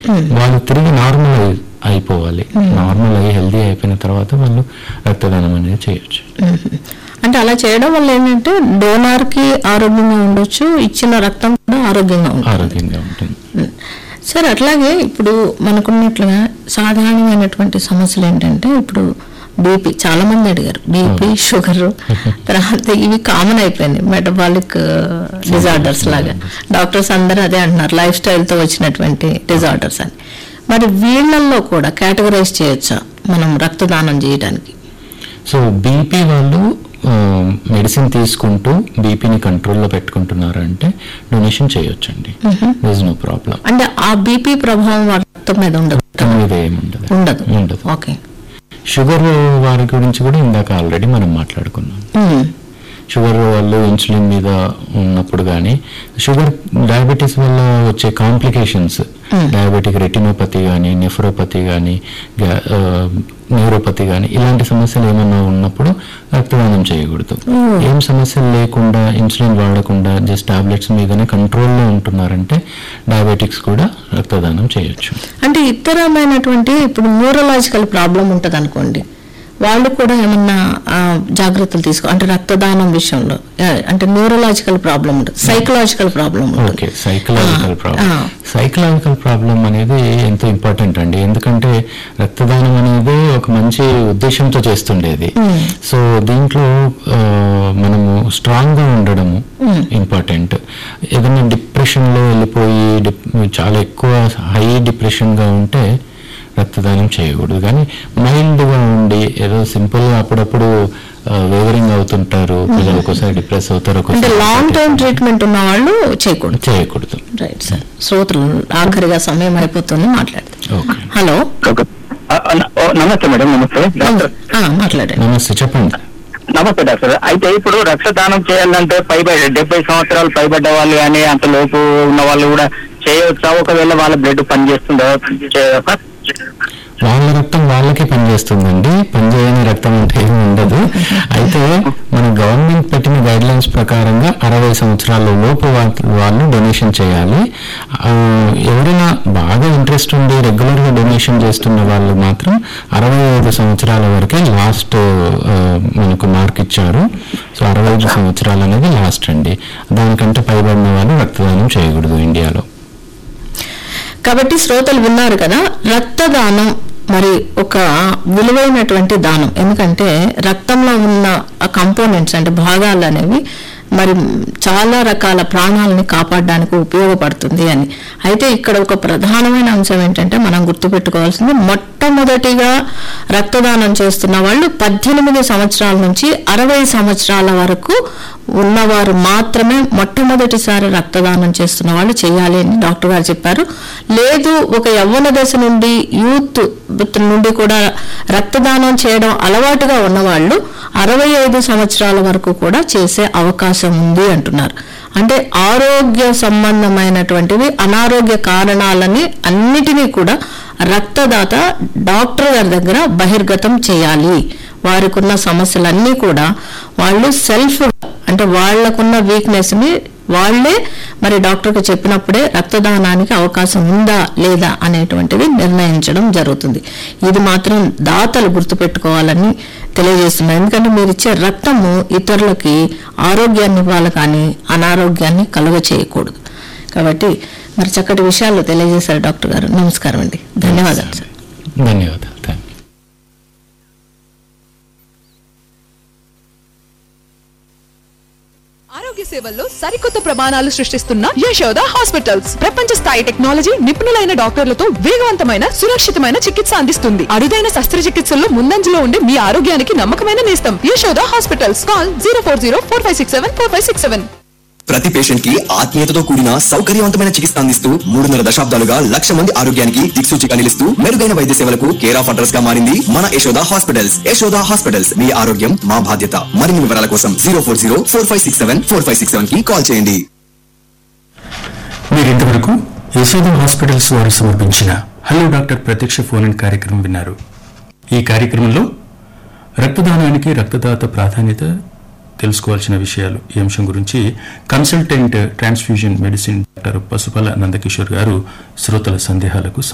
వాళ్ళు తిరిగి నార్మల్ అయి అయిపోవాలి నార్మల్ అయ్యి హెల్దీ అయిపోయిన తర్వాత వాళ్ళు రక్తదానం అనేది చేయొచ్చు మ్మ్. అంటే అలా చేయడం వల్ల ఏంటంటే డోనార్ కి ఆరోగ్యంగా ఉండొచ్చు ఇచ్చిన రక్తం కూడా ఆరోగ్యంగా ఉంటుంది ఆరోగ్యంగా ఉంటుంది మ్మ్. సరే అట్లాగే ఇప్పుడు మనకున్నట్లుగా సాధారణమైనటువంటి సమస్యలు ఏంటంటే ఇప్పుడు బీపీ చాలా మంది అడిగారు బీపీ షుగర్ తర్వాత ఇవి కామన్ అయిపోయినాయి మెటబాలిక్ డిజార్డర్స్ లాగా డాక్టర్స్ అందరూ అదే అంటున్నారు లైఫ్ స్టైల్తో వచ్చినటువంటి డిజార్డర్స్ అని మరి వీళ్ళల్లో కూడా కేటగరైజ్ చేయొచ్చా మనం రక్తదానం చేయడానికి సో బీపీ వాళ్ళు మెడిసిన్ తీసుకుంటూ బీపీని కంట్రోల్లో పెట్టుకుంటున్నారు అంటే డొనేషన్ చేయొచ్చండి దిస్ నో ప్రాబ్లం అంటే ఆ బీపీ ప్రభావం వారి రక్తం మీద ఉండదు మీద ఏముండదు ఉండదు ఉండదు ఓకే షుగర్ వారి గురించి కూడా ఇందాక ఆల్రెడీ మనం మాట్లాడుకున్నాం మ్మ్. షుగర్ వాళ్ళు ఇన్సులిన్ మీద ఉన్నప్పుడు కానీ షుగర్ డయాబెటీస్ వల్ల వచ్చే కాంప్లికేషన్స్ డయాబెటిక్ రెటినోపతి కానీ నెఫ్రోపతి కానీ న్యూరోపతి కానీ ఇలాంటి సమస్యలు ఏమన్నా ఉన్నప్పుడు రక్తదానం చేయకూడదు ఏం సమస్యలు లేకుండా ఇన్సులిన్ వాడకుండా జస్ట్ టాబ్లెట్స్ మీదనే కంట్రోల్లో ఉంటున్నారంటే డయాబెటిక్స్ కూడా రక్తదానం చేయొచ్చు అంటే ఇతరమైనటువంటి ఇప్పుడు న్యూరలాజికల్ ప్రాబ్లం ఉంటుంది అనుకోండి వాళ్ళు కూడా ఏమన్నా ఆ, జాగ్రత్తలు తీసుకో అంటే రక్తదానం విషయంలో ఆ, అంటే న్యూరలాజికల్ ప్రాబ్లం ఉంటుంది సైకలాజికల్ ప్రాబ్లం ఉంటుంది ఓకే సైకలాజికల్ ఆ, ప్రాబ్లం ఆ. సైకలాజికల్ ప్రాబ్లం అనేది ఎంతో ఇంపార్టెంట్ అండి ఎందుకంటే రక్తదానం అనేది ఒక మంచి ఉద్దేశంతో చేస్తుండేది సో దీంట్లో ఆ, మనము స్ట్రాంగ్ గా ఉండడము ఇంపార్టెంట్ ఏదైనా డిప్రెషన్ లో వెళ్ళిపోయి డిప్- చాలా ఎక్కువ హై డిప్రెషన్ గా ఉంటే రక్తదానం చేయకూడదు కానీ మైల్డ్ గా ఉండి ఏదో సింపుల్ గా అప్పుడప్పుడు వేవరింగ్ అవుతుంటారు పిల్లలు ఒక్కోసారి డిప్రెస్ అవుతారు అంటే ఒక్కోసారి లాంగ్ టర్మ్ ట్రీట్మెంట్ ఉన్న వాళ్ళు చేయకూడదు చేయకూడదు రైట్ సార్ శ్రోతలు ఆఖరిగా సమయం అయిపోతుంది మాట్లాడతారు ఓకే హలో ఆ, న- ఓ, నమస్తే మేడం నమస్తే డాక్టర్ ఆ, మాట్లాడండి నమస్తే చెప్పండి నమస్తే డాక్టర్ అయితే ఇప్పుడు రక్తదానం చేయాలంటే పైబడి డెబ్బై సంవత్సరాలు పైబడ్డ వాళ్ళు కానీ అంత లోపు ఉన్న వాళ్ళు కూడా చేయవచ్చా ఒకవేళ వాళ్ళ బ్లడ్ పనిచేస్తుందో చేయవచ్చా వాళ్ళ రక్తం వాళ్ళకే పనిచేస్తుందండి పనిచేయని రక్తం అంటే ఏమి ఉండదు అయితే మన గవర్నమెంట్ పెట్టిన గైడ్ లైన్స్ ప్రకారంగా అరవై సంవత్సరాల లోపు వా- వాళ్ళు డొనేషన్ చేయాలి ఆ, ఎవరైనా బాగా ఇంట్రెస్ట్ ఉండి రెగ్యులర్ గా డొనేషన్ చేస్తున్న వాళ్ళు మాత్రం అరవై ఐదు సంవత్సరాల వరకే లాస్ట్ మనకు మార్క్ ఇచ్చారు సో అరవై ఐదు సంవత్సరాలు అనేది లాస్ట్ అండి దానికంటే పైబడిన వాళ్ళు రక్తదానం చేయకూడదు ఇండియాలో కాబట్టి శ్రోతలు విన్నారు కదా రక్తదానం మరి ఒక విలువైనటువంటి దానం ఎందుకంటే రక్తంలో ఉన్న కంపోనెంట్స్ అంటే భాగాలు అనేవి మరి చాలా రకాల ప్రాణాలని కాపాడడానికి ఉపయోగపడుతుంది అని అయితే ఇక్కడ ఒక ప్రధానమైన అంశం ఏంటంటే మనం గుర్తుపెట్టుకోవాల్సింది మొట్టమొదటిగా రక్తదానం చేస్తున్న వాళ్ళు పద్దెనిమిది సంవత్సరాల నుంచి అరవై సంవత్సరాల వరకు ఉన్నవారు మాత్రమే మొట్టమొదటిసారి రక్తదానం చేస్తున్న వాళ్ళు చేయాలి అని డాక్టర్ గారు చెప్పారు లేదు ఒక యవ్వన దశ నుండి యూత్ నుండి కూడా రక్తదానం చేయడం అలవాటుగా ఉన్నవాళ్ళు అరవై ఐదు సంవత్సరాల వరకు కూడా చేసే అవకాశం ఉంది అంటున్నారు అంటే ఆరోగ్య సంబంధమైనటువంటివి అనారోగ్య కారణాలని అన్నిటినీ కూడా రక్తదాత డాక్టర్ గారి దగ్గర బహిర్గతం చేయాలి వారికి ఉన్న సమస్యలన్నీ కూడా వాళ్ళు సెల్ఫ్ అంటే వాళ్లకున్న వీక్నెస్ ని వాళ్లే మరి డాక్టర్కి చెప్పినప్పుడే రక్తదానానికి అవకాశం ఉందా లేదా అనేటువంటిది నిర్ణయించడం జరుగుతుంది ఇది మాత్రం దాతలు గుర్తుపెట్టుకోవాలని తెలియజేస్తున్నారు ఎందుకంటే మీరు ఇచ్చే రక్తము ఇతరులకి ఆరోగ్యాన్ని ఇవ్వాలి కానీ అనారోగ్యాన్ని కలుగ చేయకూడదు కాబట్టి మరి చక్కటి విషయాలు తెలియజేశారు డాక్టర్ గారు నమస్కారం అండి ధన్యవాదాలు సార్ ధన్యవాదాలు థ్యాంక్ యూ ఆరోగ్య సేవల్లో సరికొత్త ప్రమాణాలు సృష్టిస్తున్న యశోద హాస్పిటల్స్ ప్రపంచ స్థాయి టెక్నాలజీ నిపుణులైన డాక్టర్లతో వేగవంతమైన సురక్షితమైన చికిత్స అందిస్తుంది అరుదైన శస్త్రచికిత్సల్లో ముందంజలో ఉండే మీ ఆరోగ్యానికి నమ్మకమైన నేస్తం Yashoda hospitals call zero four zero four five six seven four five six seven ప్రతి పేషెంట్ కి ఆత్మీయతతో కూడిన సౌకర్యవంతమైన చికిత్స అందిస్తూ మూడున్నర దశాబ్దాలుగా లక్ష మంది ఆరోగ్యానికి దిక్సూచిగా నిలుస్తూ మెరుగైన వైద్య సేవలకు కేర్ ఆఫ్ అడ్రస్ గా మారింది మన యశోద హాస్పిటల్స్ యశోద హాస్పిటల్స్ మీ ఆరోగ్యం మా బాధ్యత మరిన్ని వివరాల కోసం zero four zero four five six seven four five six seven కి కాల్ చేయండి మీరు ఇంతవరకు యశోద హాస్పిటల్స్ వారు సమర్పించిన హలో డాక్టర్ ప్రత్యక్ష ఫోన్ ఇన్ కార్యక్రమం విన్నారు ఈ కార్యక్రమంలో రక్తదానానికి రక్తదాత ప్రాధాన్యత తెలుసుకోవాల్సిన విషయాలు ఈ అంశం గురించి consultant transfusion medicine doctor Pasupala Nandakishore గారు శ్రోతల సందేహాలకు